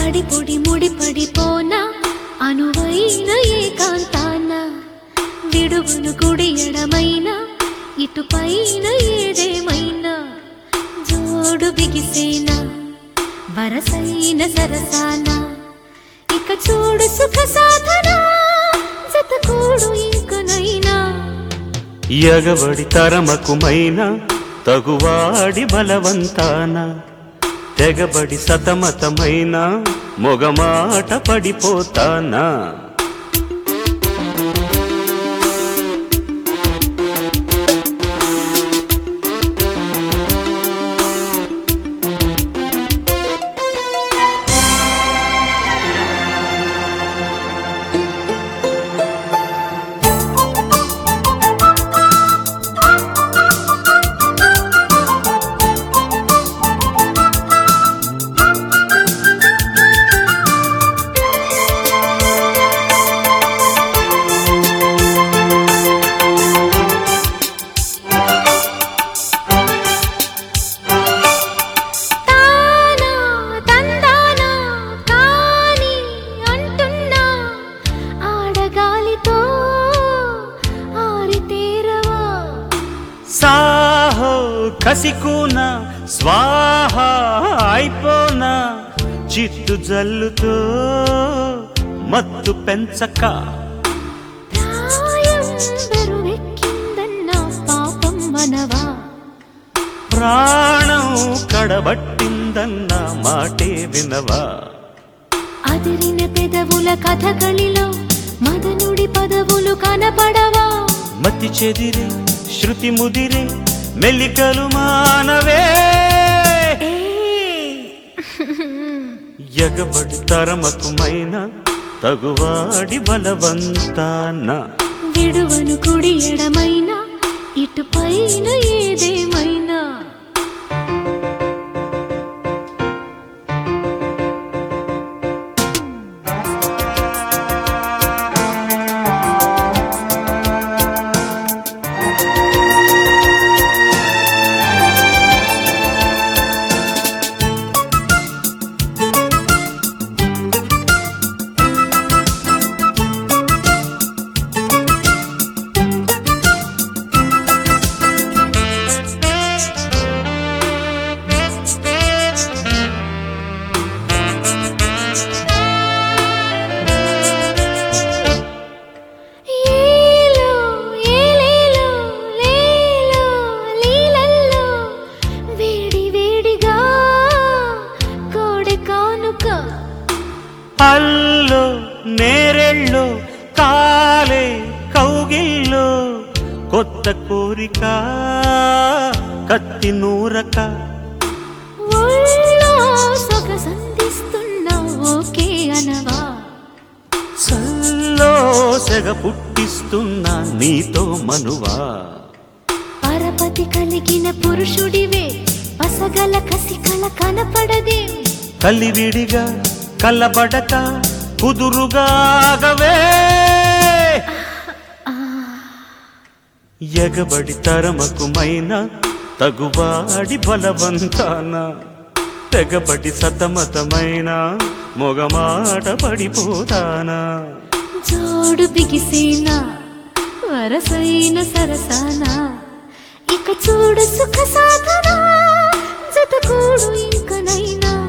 తడి పొడి ముడి పడిపోనా అనువైన ఏకాంతాన విడుగును కుడి ఎడమైన ఇటు పైన ఏదేమైనా జోడు బిగిసేనా వరసైన సరసాన ఇక చూడు సుఖ సాధన జతకూడు ఇంకనైనా ఎగబడి తరమకుమైన తగువాడి బలవంతాన తెగబడి సతమతమైన మొగమాట పడిపోతానా తానా తందానా కాని అంటున్నా ఆడగాలితో ఆరితేరవా సాహో కసికూన స్వాహ అయిపోనా చిత్తు జల్లుతో మత్తు పెంచక ప్రాయం బరువెక్కిందన్న పాపం మనవా ప్రాణం కడబట్టిందన్న మాటే వినవా అదిరిన పెదవుల కథകളിలో మదనుడి పదవులు కనపడవా మతి చెదిరే శృతి ముదిరే మెల్లికలు మానవే ఎగబడి తరమకుమైన తగువాడి బలవంతాన విడువను కుడి ఎడమైనా ఇటు పైన ఏదేమైనా ఏలో ఏలేలో లేలో లీలల్లో వేడి వేడిగా కోడి కానుక అల్లో నేరెళ్ళో కాలే కౌగిల్లో కొత్త కోరిక కత్తి నూరక ఒళ్ళో సొగసందిస్తున్న ఓకే అనవా సల్లో సెగ పుట్టిస్తున్నా నీతో మనువా పరపతి కలిగిన పురుషుడివే పసగల కసికల కనపడదే కలివిడిగా కలబడక కుదురుగాగవే ఎగబడి తరమకుమైన తగువాడి బలవంతాన తెగబడి సతమతమైన మొగమాట పడిపోతానా జోడు బిగిసేనా వరసైన సరసానా ఇక చూడు సుఖ సాధన జతకూడు ఇంకనైనా